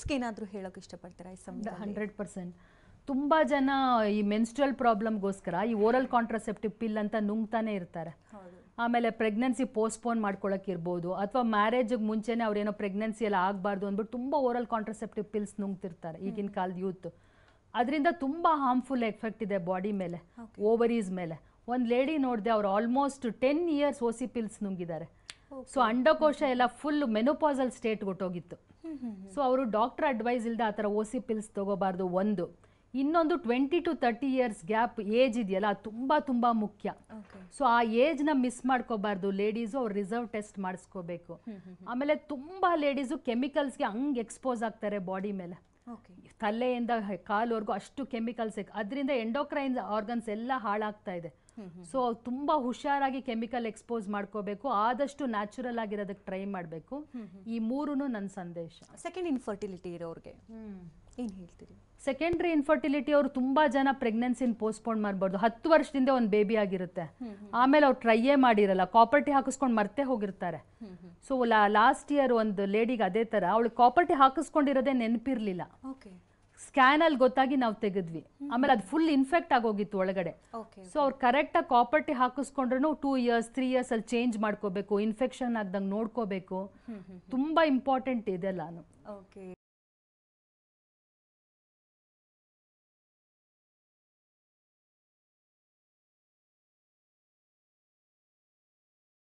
ಲೇಡೀಸ್ಗೆ ಏನಾದರೂ ಹೇಳೋಕೆ ಇಷ್ಟಪಡ್ತೀರಾ ಈ ಸಮಯದಲ್ಲಿ ಹಂಡ್ರೆಡ್ ಪರ್ಸೆಂಟ್ ತುಂಬ ಜನ ಈ ಮೆನ್ಸ್ಟ್ರಲ್ ಪ್ರಾಬ್ಲಮ್ಗೋಸ್ಕರ ಈ ಓರಲ್ ಕಾಂಟ್ರಸೆಪ್ಟಿವ್ ಪಿಲ್ ಅಂತ ನುಂಗ್ತಾನೆ ಇರ್ತಾರೆ ಹೌದು ಆಮೇಲೆ ಪ್ರೆಗ್ನೆನ್ಸಿ ಪೋಸ್ಟ್ಪೋನ್ ಮಾಡ್ಕೊಳಕ್ಕಿರ್ಬೋದು ಅಥವಾ ಮ್ಯಾರೇಜಿಗೆ ಮುಂಚೆನೇ ಅವ್ರೇನೋ ಪ್ರೆಗ್ನೆನ್ಸಿ ಎಲ್ಲ ಆಗಬಾರ್ದು ಅಂದ್ಬಿಟ್ಟು ತುಂಬ ಓರಲ್ ಕಾಂಟ್ರಸೆಪ್ಟಿವ್ ಪಿಲ್ಸ್ ನುಂಗ್ತಿರ್ತಾರೆ ಈಗಿನ ಕಾಲದ ಯೂತ್ ಅದರಿಂದ ತುಂಬ ಹಾರ್ಮ್ಫುಲ್ ಎಫೆಕ್ಟ್ ಇದೆ ಬಾಡಿ ಮೇಲೆ ಓವರೀಸ್ ಮೇಲೆ ಒಂದು ಲೇಡಿ ನೋಡಿದೆ ಅವ್ರು almost ten years OC pills ನುಂಗಿದ್ದಾರೆ ಸೊ ಅಂಡಕೋಶ ಎಲ್ಲ ಫುಲ್ ಮೆನೋಪಾಸಲ್ ಸ್ಟೇಟ್ ಹೊಟ್ಟೋಗಿತ್ತು ಸೊ ಅವರು ಡಾಕ್ಟರ್ ಅಡ್ವೈಸ್ ಇಲ್ಲದೆ ಆ ಥರ ಓಸಿ ಪಿಲ್ಸ್ ತಗೋಬಾರ್ದು ಒಂದು ಇನ್ನೊಂದು twenty two thirty years gap age ಇದೆಯಲ್ಲ ಅದು ತುಂಬ ತುಂಬ ಮುಖ್ಯ ಓಕೆ ಸೊ ಆ ಏಜ್ನ ಮಿಸ್ ಮಾಡ್ಕೋಬಾರ್ದು ಲೇಡೀಸು ಅವ್ರು ರಿಸರ್ವ್ ಟೆಸ್ಟ್ ಮಾಡಿಸ್ಕೋಬೇಕು ಆಮೇಲೆ ತುಂಬ ಲೇಡೀಸು ಕೆಮಿಕಲ್ಸ್ಗೆ ಹಂಗೆ ಎಕ್ಸ್ಪೋಸ್ ಆಗ್ತಾರೆ ಬಾಡಿ ಮೇಲೆ ಓಕೆ ತಲೆಯಿಂದ ಹ- ಕಾಲ್ವರೆಗೂ ಅಷ್ಟು ಕೆಮಿಕಲ್ಸ್ ಅದರಿಂದ ಎಂಡೋಕ್ರೈನ್ ಆರ್ಗನ್ಸ್ ಎಲ್ಲ ಹಾಳಾಗ್ತಾ ಇದೆ ಸೊ ತುಂಬ ಹುಷಾರಾಗಿ ಕೆಮಿಕಲ್ ಎಕ್ಸ್ಪೋಸ್ ಮಾಡ್ಕೋಬೇಕು ಆದಷ್ಟು ನ್ಯಾಚುರಲ್ ಆಗಿರೋದಕ್ಕೆ ಟ್ರೈ ಮಾಡಬೇಕು ಈ ಮೂರೂ ನನ್ನ ಸಂದೇಶ ಸೆಕೆಂಡ್ ಇನ್ಫರ್ಟಿಲಿಟಿ ಇರೋರಿಗೆ ಏನು ಹೇಳ್ತೀರಿ ಸೆಕೆಂಡ್ರಿ ಇನ್ಫರ್ಟಿಲಿಟಿ ಅವರು ತುಂಬಾ ಜನ ಪ್ರೆಗ್ನೆನ್ಸಿನ ಪೋಸ್ಟ್ಪೋನ್ ಮಾಡ್ಬಾರ್ದು ಹತ್ತು ವರ್ಷದಿಂದ ಒಂದು ಬೇಬಿ ಆಗಿರುತ್ತೆ ಆಮೇಲೆ ಅವ್ರು ಟ್ರೈಯೇ ಮಾಡಿರಲ್ಲ ಕಾಪರ್ಟಿ ಹಾಕಿಸ್ಕೊಂಡು ಮರ್ತೆ ಹೋಗಿರ್ತಾರೆ ಸೊ ಲಾಸ್ಟ್ ಇಯರ್ ಒಂದು ಲೇಡಿಗೆ ಅದೇ ಥರ ಅವಳು ಕಾಪರ್ಟಿ ಹಾಕಿಸ್ಕೊಂಡಿರೋದೇ ನೆನಪಿರ್ಲಿಲ್ಲ ಓಕೆ ಸ್ಕ್ಯಾನಲ್ಲಿ ಗೊತ್ತಾಗಿ ನಾವು ತೆಗೆದ್ವಿ ಆಮೇಲೆ ಅದು ಫುಲ್ ಇನ್ಫೆಕ್ಟ್ ಆಗೋಗಿತ್ತು ಒಳಗಡೆ ಓಕೆ ಸೊ ಅವ್ರು ಕರೆಕ್ಟಾಗಿ ಕಾಪರ್ಟಿ ಹಾಕಿಸ್ಕೊಂಡ್ರು ಟೂ ಇಯರ್ಸ್ ತ್ರೀ ಇಯರ್ಸ್ ಅಲ್ಲಿ ಚೇಂಜ್ ಮಾಡ್ಕೋಬೇಕು ಇನ್ಫೆಕ್ಷನ್ ಆಗ್ದಂಗೆ ನೋಡ್ಕೋಬೇಕು ತುಂಬಾ ಇಂಪಾರ್ಟೆಂಟ್ ಇದೆಲ್ಲಾನು ಓಕೆ